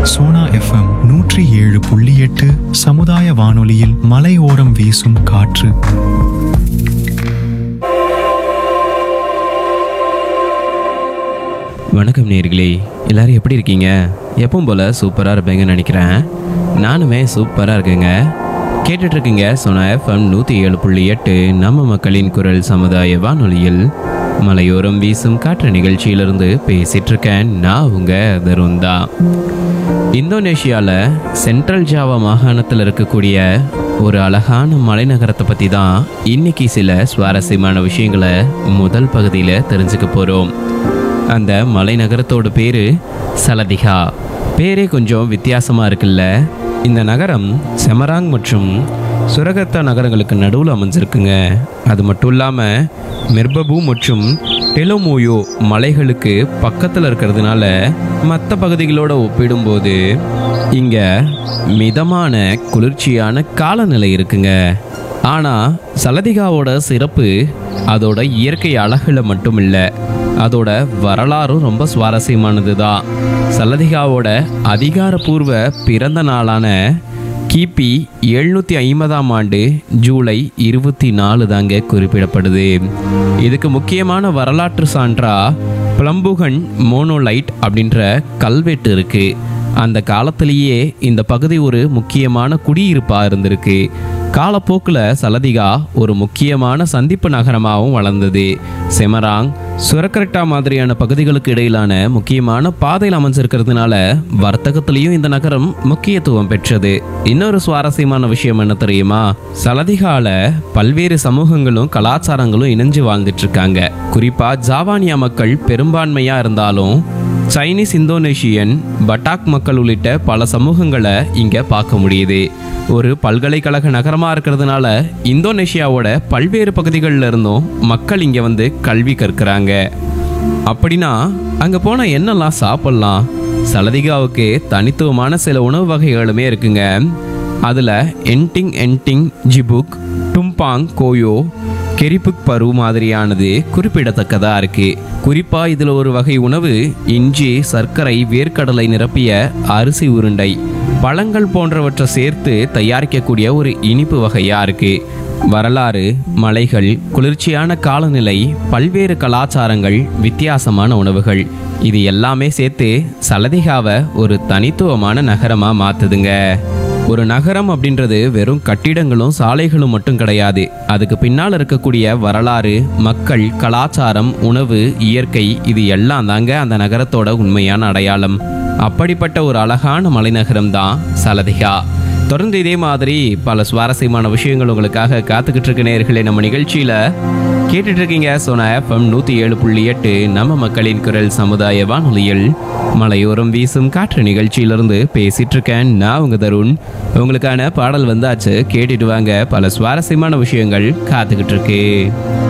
Sona FM நூற்றி ஏழு புள்ளி எட்டு சமுதாய வானொலியில் மலையோரம் வீசும் காற்று வணக்கம் நேர்களே எல்லாரும் எப்படி இருக்கீங்க எப்பவும் போல் சூப்பராக இருப்பீங்கன்னு நினைக்கிறேன் நானுமே சூப்பராக இருக்கேங்க கேட்டுட்டு இருக்கீங்க சோனா எஃப்எம் நூற்றி ஏழு புள்ளி எட்டு நம்ம மக்களின் குரல் சமுதாய வானொலியில் மலையோரம் வீசும் காற்று நிகழ்ச்சியிலிருந்து பேசிட்டு இருக்கேன் நான் உங்க தருண் தான் இந்தோனேஷியாவில் சென்ட்ரல் ஜாவா மாகாணத்தில் இருக்கக்கூடிய ஒரு அழகான மலைநகரத்தை பற்றி தான் இன்னைக்கு சில சுவாரஸ்யமான விஷயங்களை முதல் பகுதியில் தெரிஞ்சுக்க போகிறோம் அந்த மலைநகரத்தோட பேரு சலதிகா பேரே கொஞ்சம் வித்தியாசமா இருக்குல்ல இந்த நகரம் செமராங் மற்றும் சுரகத்தா நகரங்களுக்கு நடுவில் அமைஞ்சிருக்குங்க அது மட்டும் இல்லாமல் மெர்பபு மற்றும் டெலோமோயோ மலைகளுக்கு பக்கத்தில் இருக்கிறதுனால மற்ற பகுதிகளோட ஒப்பிடும்போது இங்கே மிதமான குளிர்ச்சியான காலநிலை இருக்குங்க ஆனால் சலதிகாவோட சிறப்பு அதோட இயற்கை அழகுல மட்டும் இல்லை அதோட வரலாறும் ரொம்ப சுவாரஸ்யமானது தான் சல்லதிகாவோட அதிகாரப்பூர்வ பிறந்த நாளான கிபி எழுநூற்றி ஐம்பதாம் ஆண்டு ஜூலை இருபத்தி நாலு தாங்க குறிப்பிடப்படுது இதுக்கு முக்கியமான வரலாற்று சான்றா பிளம்புகன் மோனோலைட் அப்படின்ற கல்வெட்டு இருக்கு அந்த காலத்திலேயே இந்த பகுதி ஒரு முக்கியமான குடியிருப்பா இருந்திருக்கு காலப்போக்கில் சலதிகா ஒரு முக்கியமான சந்திப்பு நகரமாகவும் வளர்ந்தது செமராங் சுரக்கரட்டா மாதிரியான பகுதிகளுக்கு இடையிலான முக்கியமான பாதையில் அமைஞ்சிருக்கிறதுனால வர்த்தகத்திலையும் இந்த நகரம் முக்கியத்துவம் பெற்றது இன்னொரு சுவாரஸ்யமான விஷயம் என்ன தெரியுமா சலதிகால பல்வேறு சமூகங்களும் கலாச்சாரங்களும் இணைஞ்சு வாழ்ந்துட்டு இருக்காங்க குறிப்பா ஜாவானியா மக்கள் பெரும்பான்மையா இருந்தாலும் சைனீஸ் இந்தோனேஷியன் பட்டாக் மக்கள் உள்ளிட்ட பல சமூகங்களை இங்க பார்க்க முடியுது ஒரு பல்கலைக்கழக நகரமா இருக்கிறதுனால இந்தோனேஷியாவோட பல்வேறு பகுதிகளில் இருந்தும் மக்கள் இங்க வந்து கல்வி கற்கிறாங்க அப்படின்னா அங்க போனா என்னெல்லாம் சாப்பிடலாம் சலதிகாவுக்கு தனித்துவமான சில உணவு வகைகளுமே இருக்குங்க அதுல என்டிங் என்டிங் ஜிபுக் டும்பாங் கோயோ கெரிப்புக் பரு மாதிரியானது குறிப்பிடத்தக்கதா இருக்கு குறிப்பா இதுல ஒரு வகை உணவு இஞ்சி சர்க்கரை வேர்க்கடலை நிரப்பிய அரிசி உருண்டை பழங்கள் போன்றவற்றை சேர்த்து தயாரிக்கக்கூடிய ஒரு இனிப்பு வகையா இருக்கு வரலாறு மலைகள் குளிர்ச்சியான காலநிலை பல்வேறு கலாச்சாரங்கள் வித்தியாசமான உணவுகள் இது எல்லாமே சேர்த்து சலதிகாவை ஒரு தனித்துவமான நகரமா மாத்துதுங்க ஒரு நகரம் அப்படின்றது வெறும் கட்டிடங்களும் சாலைகளும் மட்டும் கிடையாது அதுக்கு பின்னால் இருக்கக்கூடிய வரலாறு மக்கள் கலாச்சாரம் உணவு இயற்கை இது எல்லாம் தாங்க அந்த நகரத்தோட உண்மையான அடையாளம் அப்படிப்பட்ட ஒரு அழகான மலைநகரம் தான் சலதிகா தொடர்ந்து இதே மாதிரி பல சுவாரஸ்யமான விஷயங்கள் உங்களுக்காக காத்துக்கிட்டு இருக்க நேர்களே நம்ம நிகழ்ச்சியில கேட்டுட்டு இருக்கீங்க சோனா எஃப்எம் நூத்தி ஏழு புள்ளி எட்டு நம்ம மக்களின் குரல் சமுதாய வானொலியில் மலையோரம் வீசும் காற்று நிகழ்ச்சியிலிருந்து பேசிட்டு இருக்கேன் நான் உங்க தருண் உங்களுக்கான பாடல் வந்தாச்சு கேட்டுட்டு வாங்க பல சுவாரஸ்யமான விஷயங்கள் காத்துக்கிட்டு இருக்கு